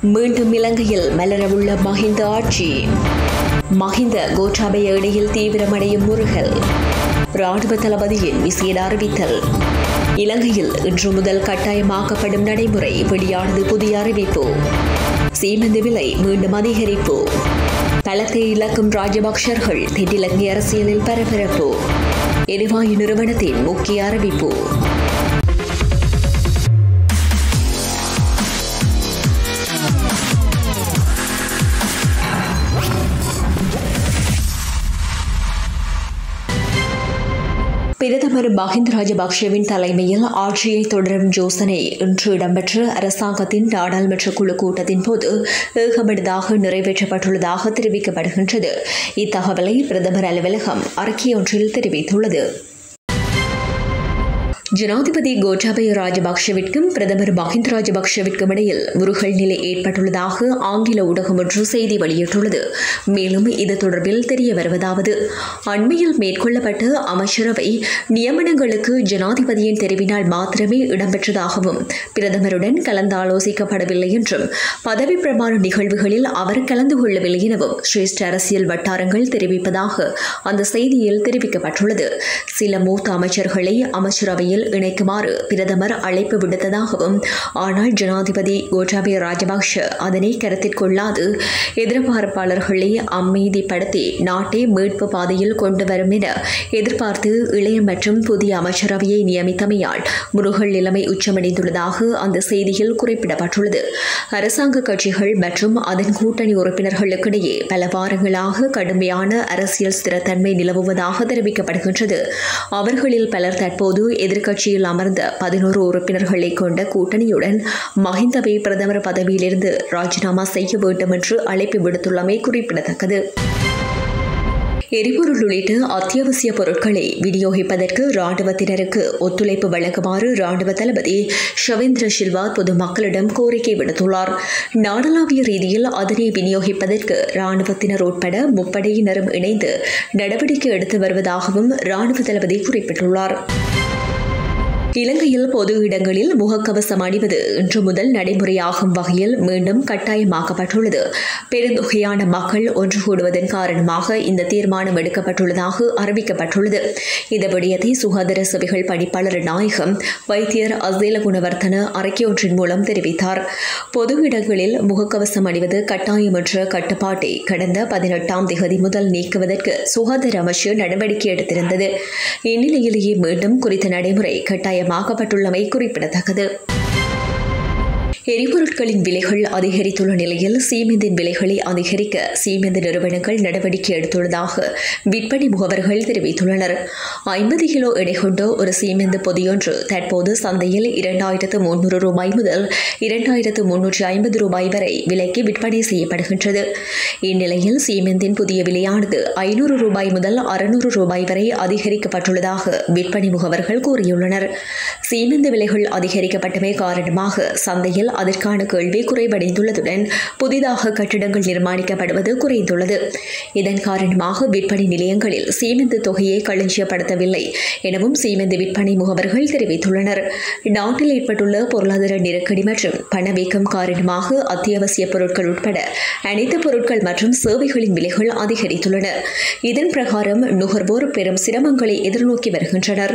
மீண்டும் இலங்கையில் மலரவுள்ள மஹிந்த ஆட்சி மஹிந்த கோட்டாபய இடையில் தீவிரமடையும் முருகல் ராணுவ தளபதியின் விசேட அறிவித்தல் இலங்கையில் இன்று முதல் கட்டாயமாக்கப்படும் நடைமுறை வெளியானது புதிய அறிவிப்பு சீமெந்து விலை மீண்டும் அதிகரிப்பு தளத்தை இழக்கும் ராஜபக்சர்கள் தென்னிலங்கை அரசியலில் பரபரப்பு எரிவாயு நிறுவனத்தின் முக்கிய அறிவிப்பு பிரதமர் மஹிந்த ராஜபக்சேவின் தலைமையில் ஆட்சியை தொடரும் யோசனை இன்று இடம்பெற்ற அரசாங்கத்தின் நாடாளுமன்ற குழு கூட்டத்தின் போது ஏகமனதாக நிறைவேற்றப்பட்டுள்ளதாக தெரிவிக்கப்படுகின்றது இத்தகவலை பிரதமர் அலுவலகம் அறிக்கையொன்றில் தெரிவித்துள்ளது ஜனாதிபதி கோட்டாபய ராஜபக்ஷவிற்கும் பிரதமர் மஹிந்த ராஜபக்ஷவிற்கும் இடையில் முருகல் நிலை ஏற்பட்டுள்ளதாக ஆங்கில ஊடகம் ஒன்று செய்தி வெளியிட்டுள்ளது மேலும் இது தொடர்பில் தெரிய வருவதாவது அண்மையில் மேற்கொள்ளப்பட்ட அமைச்சரவை நியமனங்களுக்கு ஜனாதிபதியின் தெரிவினால் மாத்திரமே இடம்பெற்றதாகவும் பிரதமருடன் கலந்தாலோசிக்கப்படவில்லை என்றும் பதவி பிரமாண நிகழ்வுகளில் அவர் கலந்து கொள்ளவில்லை எனவும் சிரேஷ்ட அரசியல் வட்டாரங்கள் தெரிவிப்பதாக அந்த செய்தியில் தெரிவிக்கப்பட்டுள்ளது சில மூத்த அமைச்சர்களை அமைச்சரவையில் இணைக்குமாறு பிரதமர் அழைப்பு விடுத்ததாகவும் ஆனால் ஜனாதிபதி கோட்டாபய ராஜபக்ஷ அதனை கருத்தில் கொள்ளாது எதிர்பார்ப்பாளர்களை அமைதிப்படுத்தி நாட்டை மீட்பு பாதையில் கொண்டு வரும் என எதிர்பார்த்து இளைய மற்றும் புதிய அமைச்சரவையை நியமித்தமையால் முருகல் நிலைமை உச்சமடைந்துள்ளதாக அந்த செய்தியில் குறிப்பிடப்பட்டுள்ளது அரசாங்க கட்சிகள் மற்றும் அதன் கூட்டணி உறுப்பினர்களுக்கிடையே பல வாரங்களாக கடுமையான அரசியல் ஸ்திரத்தன்மை நிலவுவதாக தெரிவிக்கப்படுகின்றது அவர்களில் பலர் தற்போது எதிர்க்கட்சியில் அமர்ந்த பதினோரு உறுப்பினர்களை கொண்ட கூட்டணியுடன் மஹிந்தவை பிரதமர் பதவியிலிருந்து ராஜினாமா செய்ய வேண்டும் என்று அழைப்பு விடுத்துள்ளமை குறிப்பிடத்தக்கது எரிபொருள் உள்ளிட்ட அத்தியாவசிய பொருட்களை விநியோகிப்பதற்கு ராணுவத்தினருக்கு ஒத்துழைப்பு வழங்குமாறு ராணுவ தளபதி ஷவேந்திர சில்வா பொதுமக்களிடம் கோரிக்கை விடுத்துள்ளார் நாடளாவிய ரீதியில் அதனை விநியோகிப்பதற்கு ராணுவத்தினர் உட்பட முப்படையினரும் இணைந்து நடவடிக்கை எடுத்து வருவதாகவும் ராணுவ தளபதி குறிப்பிட்டுள்ளார் இலங்கையில் பொது இடங்களில் முகக்கவசம் அணிவது இன்று முதல் நடைமுறையாகும் வகையில் மீண்டும் கட்டாயமாக்கப்பட்டுள்ளது பெருந்தொகையான மக்கள் ஒன்று கூடுவதன் காரணமாக இந்த தீர்மானம் எடுக்கப்பட்டுள்ளதாக அறிவிக்கப்பட்டுள்ளது இந்த விடயத்தை சுகாதார சேவைகள் பணிப்பாளர் நாயகம் வைத்தியர் அசேல குணவர்த்தன அறிக்கையொன்றின் மூலம் தெரிவித்தார் பொது இடங்களில் முகக்கவசம் அணிவது கட்டாயம் என்ற கட்டுப்பாட்டை கடந்த பதினெட்டாம் திகதி முதல் நீக்குவதற்கு சுகாதார அமைச்சு நடவடிக்கை எடுத்திருந்தது இந்நிலையிலேயே மீண்டும் குறித்த நடைமுறை கட்டாயம் மாற்றமாக்கப்பட்டுள்ளமை குறிப்பிடத்தக்கது எரிபொருட்களின் விலைகள் அதிகரித்துள்ள நிலையில் சீமெந்தின் விலைகளை அதிகரிக்க சீமெந்து நிறுவனங்கள் நடவடிக்கை எடுத்துள்ளதாக விற்பனை முகவர்கள் தெரிவித்துள்ளனர் ஐம்பது கிலோ எடை கொண்ட ஒரு சீமெந்து பொதியொன்று தற்போது சந்தையில் இரண்டாயிரத்து முன்னூறு ரூபாய் முதல் இரண்டாயிரத்து முன்னூற்றி ஐம்பது ரூபாய் வரை விலைக்கு விற்பனை செய்யப்படுகின்றது இந்நிலையில் சீமெந்தின் புதிய விலையானது ஐநூறு ரூபாய் முதல் அறுநூறு ரூபாய் வரை அதிகரிக்கப்பட்டுள்ளதாக விற்பனை முகவர்கள் கூறியுள்ளனர் சீமெந்து விலைகள் அதிகரிக்கப்பட்டமை காரணமாக சந்தையில் அதற்கான கேள்வி குறைவடைந்துள்ளதுடன் புதிதாக கட்டிடங்கள் நிர்மாணிக்கப்படுவது குறைந்துள்ளது இதன் காரணமாக விற்பனை நிலையங்களில் சீமெந்து தொகையை களஞ்சியப்படுத்தவில்லை எனவும் சீமெந்து விற்பனை முகவர்கள் தெரிவித்துள்ளனர் நாட்டில் ஏற்பட்டுள்ள பொருளாதார நெருக்கடி மற்றும் பணவீக்கம் காரணமாக அத்தியாவசிய பொருட்கள் உட்பட அனைத்து பொருட்கள் மற்றும் சேவைகளின் விலைகள் அதிகரித்துள்ளன இதன் பிரகாரம் நுகர்வோர் பெரும் சிரமங்களை எதிர்நோக்கி வருகின்றனர்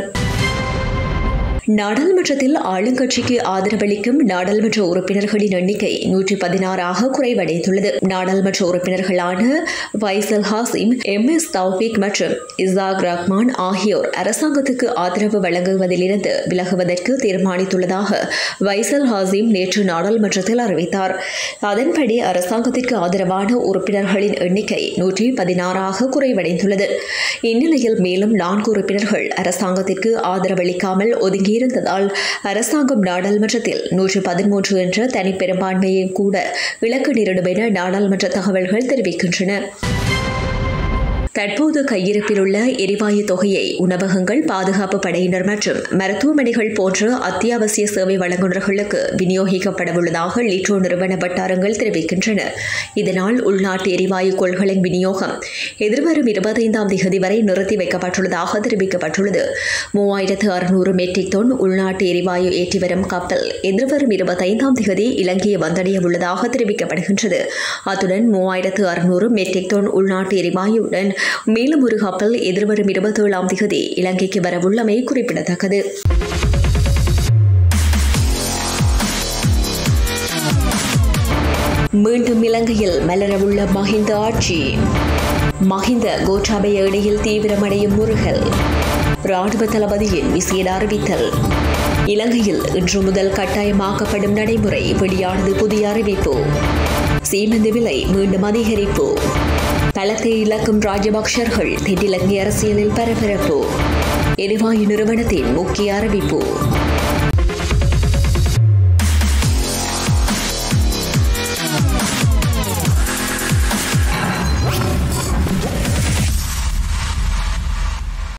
நாடாளுமன்றத்தில் ஆளுங்கட்சிக்கு ஆதரவளிக்கும் நாடாளுமன்ற உறுப்பினர்களின் எண்ணிக்கை நூற்றி பதினாறாக குறைவடைந்துள்ளது நாடாளுமன்ற உறுப்பினர்களான வைசல் ஹாசிம் எம் எஸ் தௌபிக் மற்றும் இசாக் ரஹ்மான் ஆகியோர் அரசாங்கத்துக்கு ஆதரவு வழங்குவதிலிருந்து விலகுவதற்கு தீர்மானித்துள்ளதாக வைசல் ஹாசிம் நேற்று நாடாளுமன்றத்தில் அறிவித்தார் அதன்படி அரசாங்கத்திற்கு ஆதரவான உறுப்பினர்களின் எண்ணிக்கை நூற்றி பதினாறாக குறைவடைந்துள்ளது இந்நிலையில் மேலும் நான்கு உறுப்பினர்கள் அரசாங்கத்திற்கு ஆதரவளிக்காமல் ஒதுங்கி இருந்ததால் அரசாங்கம் நாடாளுமன்றத்தில் நூற்று பதிமூன்று என்ற தனிப்பெரும்பான்மையை கூட இலக்கு நேரிடும் என நாடாளுமன்ற தகவல்கள் தெரிவிக்கின்றன தற்போது கையிருப்பில் உள்ள எரிவாயு தொகையை உணவகங்கள் பாதுகாப்பு படையினர் மற்றும் மருத்துவமனைகள் போன்ற அத்தியாவசிய சேவை வழங்குநர்களுக்கு விநியோகிக்கப்படவுள்ளதாக லிட்ரோ நிறுவன வட்டாரங்கள் தெரிவிக்கின்றன இதனால் உள்நாட்டு எரிவாயு கொள்களின் விநியோகம் எதிர்வரும் இருபத்தைந்தாம் தேதி வரை நிறுத்தி வைக்கப்பட்டுள்ளதாக தெரிவிக்கப்பட்டுள்ளது மூவாயிரத்து அறுநூறு மெட்ரிக் டன் உள்நாட்டு எரிவாயு ஏற்றி வரும் கப்பல் எதிர்வரும் இருபத்தைந்தாம் தேதி இலங்கையை வந்தடைய உள்ளதாக தெரிவிக்கப்படுகின்றது அத்துடன் மூவாயிரத்து அறுநூறு மெட்ரிக் டன் உள்நாட்டு எரிவாயுடன் மேலும் ஒரு கப்பல் எதிர்வரும் இருபத்தேழாம் தேதி இலங்கைக்கு வரவுள்ளமை குறிப்பிடத்தக்கது மீண்டும் இலங்கையில் மலரவுள்ள மஹிந்த ஆட்சி மஹிந்த கோட்டாபய இடையில் தீவிரமடையும் முருகல் ராணுவ தளபதியின் விசேட அறிவித்தல் இலங்கையில் இன்று முதல் கட்டாயமாக்கப்படும் நடைமுறை வெளியானது புதிய அறிவிப்பு சீமெந்து விலை மீண்டும் அதிகரிப்பு பலத்தை இழக்கும் ராஜபக்சர்கள் தென்னிலங்கை அரசியலில் பரபரப்பு எரிவாயு நிறுவனத்தின் முக்கிய அறிவிப்பு